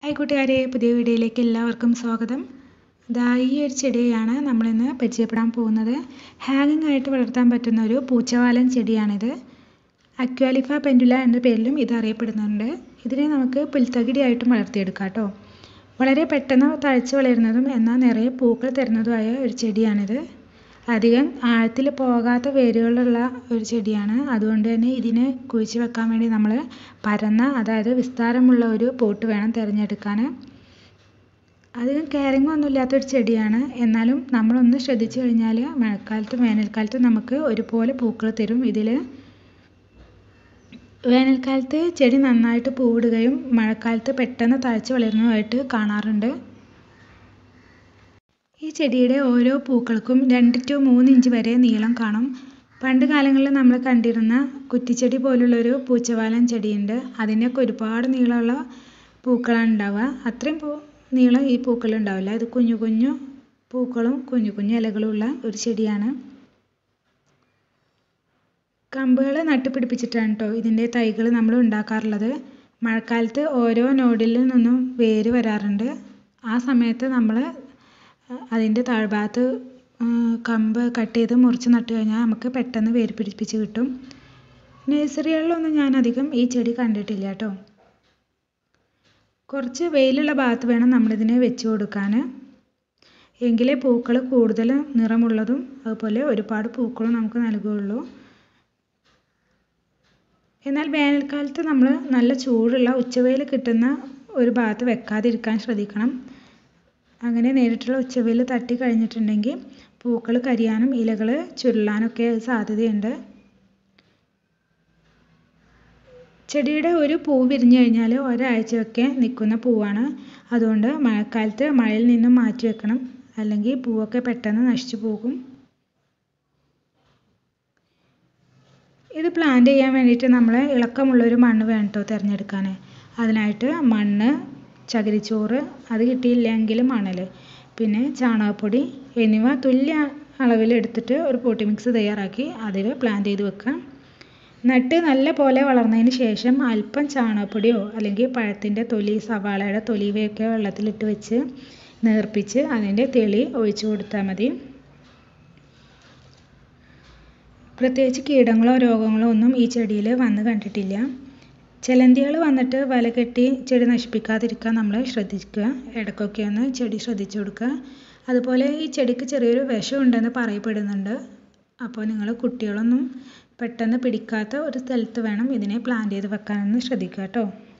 hi കൂട്ടുകാരെ പുതിയ വീഡിയോയിലേക്ക് എല്ലാവർക്കും സ്വാഗതം ദാ ഈ ഒരു ചെടിയാണ് നമ്മളിന്ന് പരിചയപ്പെടാൻ പോകുന്നത് ഹാങ്ങിങ് ആയിട്ട് വളർത്താൻ പറ്റുന്ന ഒരു പൂച്ചവാലൻ ചെടിയാണിത് അക്വാലിഫ പെൻഡുല എന്ന പേരിലും ഇത് അറിയപ്പെടുന്നുണ്ട് ഇതിനെ നമുക്ക് പുൽത്തകിടിയായിട്ടും വളർത്തിയെടുക്കാം കേട്ടോ വളരെ പെട്ടെന്ന് തഴച്ച് വളരുന്നതും എന്നാൽ നിറയെ പൂക്കൾ തരുന്നതുമായ ഒരു ചെടിയാണിത് അധികം ആഴത്തിൽ പോകാത്ത വേരുകളുള്ള ഒരു ചെടിയാണ് അതുകൊണ്ട് തന്നെ ഇതിനെ കുഴിച്ച് വെക്കാൻ വേണ്ടി നമ്മൾ പരന്ന അതായത് വിസ്താരമുള്ള ഒരു പോട്ട് വേണം തിരഞ്ഞെടുക്കാൻ അധികം കെയറിങ് ഒന്നും ഇല്ലാത്തൊരു ചെടിയാണ് എന്നാലും നമ്മളൊന്ന് ശ്രദ്ധിച്ചു കഴിഞ്ഞാൽ മഴക്കാലത്തും വേനൽക്കാലത്തും നമുക്ക് ഒരുപോലെ പൂക്കൾ തരും ഇതിൽ വേനൽക്കാലത്ത് ചെടി നന്നായിട്ട് പൂവിടുകയും മഴക്കാലത്ത് പെട്ടെന്ന് തഴച്ച് വളരുന്നതുമായിട്ട് കാണാറുണ്ട് ഈ ചെടിയുടെ ഓരോ പൂക്കൾക്കും രണ്ട് ടു മൂന്ന് ഇഞ്ച് വരെ നീളം കാണും പണ്ട് കാലങ്ങളിൽ നമ്മൾ കണ്ടിരുന്ന കുറ്റിച്ചെടി പോലുള്ളൊരു പൂച്ചവാലൻ ചെടിയുണ്ട് അതിനൊക്കെ ഒരുപാട് നീളമുള്ള പൂക്കളാണ് ഉണ്ടാവുക അത്രയും പൂ നീളം ഈ പൂക്കൾ ഉണ്ടാവില്ല ഇത് കുഞ്ഞു കുഞ്ഞു പൂക്കളും കുഞ്ഞു കുഞ്ഞു ഇലകളുള്ള ഒരു ചെടിയാണ് കമ്പുകൾ നട്ടുപിടിപ്പിച്ചിട്ടാണ് കേട്ടോ ഇതിൻ്റെ തൈകൾ നമ്മൾ ഉണ്ടാക്കാറുള്ളത് മഴക്കാലത്ത് ഓരോ നോഡിൽ നിന്നും വേര് വരാറുണ്ട് ആ സമയത്ത് നമ്മൾ അതിൻ്റെ താഴ്ഭാഗത്ത് കമ്പ് കട്ട് ചെയ്ത് മുറിച്ച് നട്ട് കഴിഞ്ഞാൽ നമുക്ക് പെട്ടെന്ന് വേര് പിടിപ്പിച്ച് കിട്ടും നഴ്സറികളിലൊന്നും ഞാൻ അധികം ഈ ചെടി കണ്ടിട്ടില്ല കേട്ടോ കുറച്ച് വെയിലുള്ള ഭാഗത്ത് വേണം നമ്മളിതിനെ വെച്ച് കൊടുക്കാൻ എങ്കിലേ പൂക്കൾ കൂടുതൽ നിറമുള്ളതും അതുപോലെ ഒരുപാട് പൂക്കളും നമുക്ക് നൽകുകയുള്ളൂ എന്നാൽ വേനൽക്കാലത്ത് നമ്മൾ നല്ല ചൂടുള്ള ഉച്ചവെയിൽ കിട്ടുന്ന ഒരു ഭാഗത്ത് വെക്കാതിരിക്കാൻ ശ്രദ്ധിക്കണം അങ്ങനെ നേരിട്ടുള്ള ഉച്ചവെയിൽ തട്ടി കഴിഞ്ഞിട്ടുണ്ടെങ്കിൽ പൂക്കൾ കരിയാനും ഇലകൾ ചുരുളാനൊക്കെ സാധ്യതയുണ്ട് ചെടിയുടെ ഒരു പൂ വിരിഞ്ഞു കഴിഞ്ഞാൽ ഒരാഴ്ചയൊക്കെ നിൽക്കുന്ന പൂവാണ് അതുകൊണ്ട് മഴക്കാലത്ത് മഴയിൽ നിന്നും മാറ്റി വെക്കണം അല്ലെങ്കിൽ പൂവൊക്കെ പെട്ടെന്ന് നശിച്ചു പോകും ഇത് പ്ലാന്റ് ചെയ്യാൻ വേണ്ടിയിട്ട് നമ്മൾ ഇളക്കമുള്ളൊരു മണ്ണ് വേണം കേട്ടോ തിരഞ്ഞെടുക്കാൻ അതിനായിട്ട് മണ്ണ് ചകിരിച്ചോറ് അത് കിട്ടിയില്ലെങ്കിൽ മണൽ പിന്നെ ചാണകപ്പൊടി എന്നിവ തുല്യ അളവിൽ എടുത്തിട്ട് ഒരു പോട്ടി മിക്സ് തയ്യാറാക്കി അതിൽ പ്ലാന്റ് ചെയ്ത് വെക്കുക നട്ട് നല്ല പോലെ വളർന്നതിന് ശേഷം അല്പം ചാണകപ്പൊടിയോ അല്ലെങ്കിൽ പഴത്തിൻ്റെ തൊലി സവാളയുടെ തൊലി ഇവയൊക്കെ വെള്ളത്തിലിട്ട് വെച്ച് നേർപ്പിച്ച് അതിൻ്റെ തെളി ഒഴിച്ചു കൊടുത്താൽ മതി പ്രത്യേകിച്ച് കീടങ്ങളോ രോഗങ്ങളോ ഒന്നും ഈ ചെടിയിൽ വന്ന് കണ്ടിട്ടില്ല ചിലന്തികൾ വന്നിട്ട് വല കെട്ടി ചെടി നശിപ്പിക്കാതിരിക്കാൻ നമ്മൾ ശ്രദ്ധിക്കുക ഇടയ്ക്കൊക്കെ ഒന്ന് ചെടി ശ്രദ്ധിച്ചു കൊടുക്കുക അതുപോലെ ഈ ചെടിക്ക് ചെറിയൊരു വിഷം ഉണ്ടെന്ന് പറയപ്പെടുന്നുണ്ട് അപ്പോൾ നിങ്ങൾ കുട്ടികളൊന്നും പെട്ടെന്ന് പിടിക്കാത്ത ഒരു സ്ഥലത്ത് വേണം ഇതിനെ പ്ലാന്റ് ചെയ്ത് വെക്കാനെന്ന് ശ്രദ്ധിക്കുക കേട്ടോ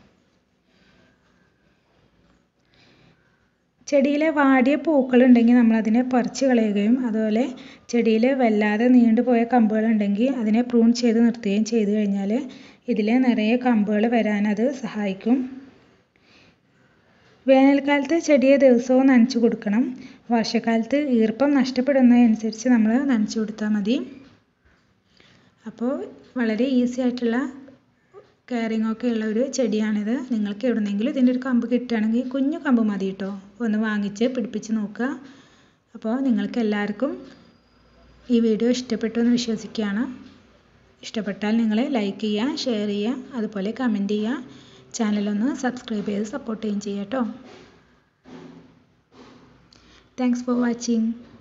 ചെടിയിലെ വാടിയ പൂക്കൾ ഉണ്ടെങ്കിൽ നമ്മൾ അതിനെ പറിച്ച് കളയുകയും അതുപോലെ ചെടിയിൽ വല്ലാതെ നീണ്ടുപോയ കമ്പുകൾ ഉണ്ടെങ്കിൽ അതിനെ പ്രൂൺ ചെയ്ത് നിർത്തുകയും ചെയ്തു കഴിഞ്ഞാൽ ഇതിൽ നിറയെ കമ്പുകൾ വരാൻ അത് സഹായിക്കും വേനൽക്കാലത്ത് ചെടിയെ ദിവസവും നനച്ചു കൊടുക്കണം വർഷക്കാലത്ത് ഈർപ്പം നഷ്ടപ്പെടുന്നതനുസരിച്ച് നമ്മൾ നനച്ചു കൊടുത്താൽ മതി അപ്പോൾ വളരെ ഈസി ആയിട്ടുള്ള കെയറിങ് ഒക്കെ ഉള്ള ഒരു ചെടിയാണിത് നിങ്ങൾക്ക് എവിടുന്നെങ്കിലും ഇതിൻ്റെ ഒരു കമ്പ് കിട്ടുകയാണെങ്കിൽ കുഞ്ഞു കമ്പ് മതി കേട്ടോ ഒന്ന് വാങ്ങിച്ച് പിടിപ്പിച്ച് നോക്കുക അപ്പോൾ നിങ്ങൾക്ക് എല്ലാവർക്കും ഈ വീഡിയോ ഇഷ്ടപ്പെട്ടു എന്ന് വിശ്വസിക്കുകയാണ് ഇഷ്ടപ്പെട്ടാൽ നിങ്ങൾ ലൈക്ക് ചെയ്യുക ഷെയർ ചെയ്യുക അതുപോലെ കമൻറ്റ് ചെയ്യുക ചാനലൊന്ന് സബ്സ്ക്രൈബ് ചെയ്ത് സപ്പോർട്ട് ചെയ്യുകയും ചെയ്യുക കേട്ടോ താങ്ക്സ് ഫോർ വാച്ചിങ്